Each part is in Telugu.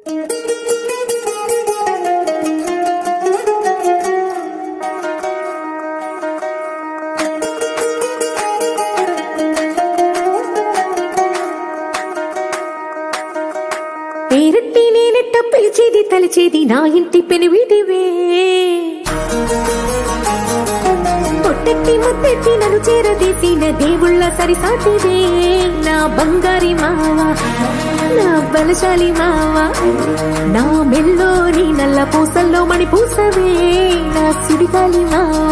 పేరెట్టి నేనెట్ట పిలిచేది తలిచేది నా ఇంటి పెనువిటివే పొట్టెట్టి ముద్దెట్టి నన్ను చేరదీసిన దేవుళ్ళ సరిసాటివే నా బంగారి మావ నా బలశాలి మావ నా మెల్లోని నల్ల పూసల్లో మణి పూసవే నా సుడిగాలి మావ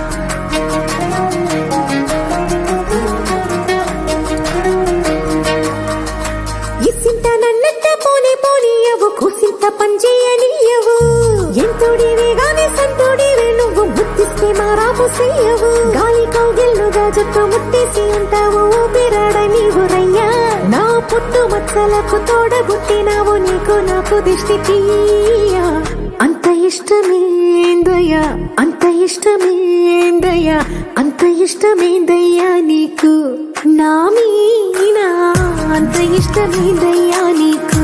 ఇసింత నన్నట్ట పోనే పోనీయవు కుసింత పంచేయనీయవు ఎంతోడివే గాని సంతోడివే నువ్వు ముత్తిస్తే మారాము చెయ్యవు గాలి కౌగిల్లుగా జట్టు ముట్టేసి ఉంటావు ఊపిరాడ నీవు రయ్యా నా పుట్టు మచ్చలకు తోడబుట్టినావు నీకు నాకు దిష్టి తీయ అంత ఇష్టమేందయ్యా అంత ఇష్టమేందయ్యా అంత ఇష్టమేందయ్యా నీకు నా మీనా అంత ఇష్టమేందయ్యా నీకు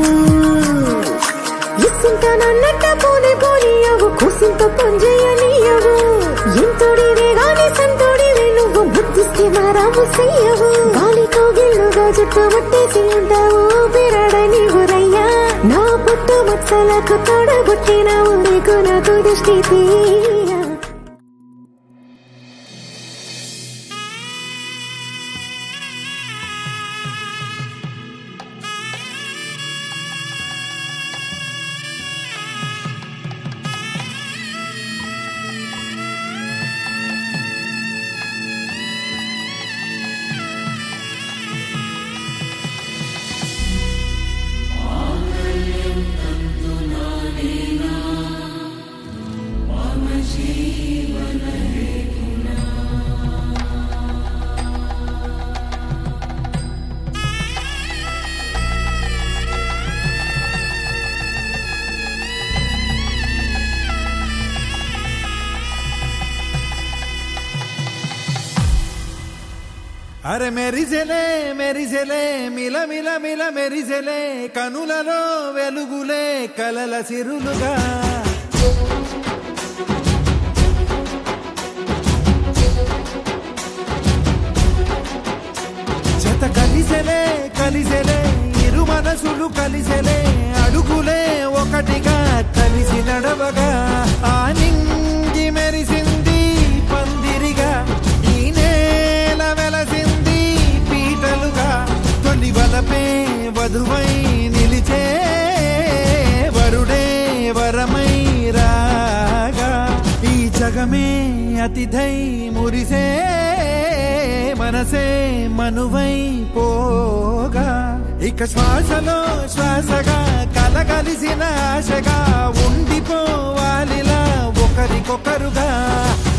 ఇస్తుంట నన్నట్ట పోనే పోనీయవు కుసింత పంజేయనీయవు ఎంతోడివే గాని సంతోడివే నువ్వు బుద్ధిస్తే మారాము చెయ్యవు గాలి కౌగిల్లుగా జుట్టు ముట్టేసి ఉంటావు బిరడ నీవు రయ్యా నా పుట్టు మచ్చలకు తోడబుట్టినావు నీకు నాకు దృష్టి తీయ అరే మెరిసెలే మెరిసెలే మిల మిల మిల మెరిసెలే కనులలో వెలుగులే కలల సిరులుగా జత కలిసెలే కలిసెలే ఇరు మనసులు కలిసెలే అడుగులే ఒకటిగా కలిసి నడవగా ఆ నింగి మెరిసింది పందిరిగా ఈ నేల వెలసింది పీటలుగా తొలి వలపే వధువై నిలిచే వరుడే వరమై రాగా ఈ జగమే అతిథై మురిసే మనసే మనువై పోగా ఇక శ్వాసలో శ్వాసగా కలగలిసిన ఆశగా ఉండిపోవాలిలా ఒకరికొకరుగా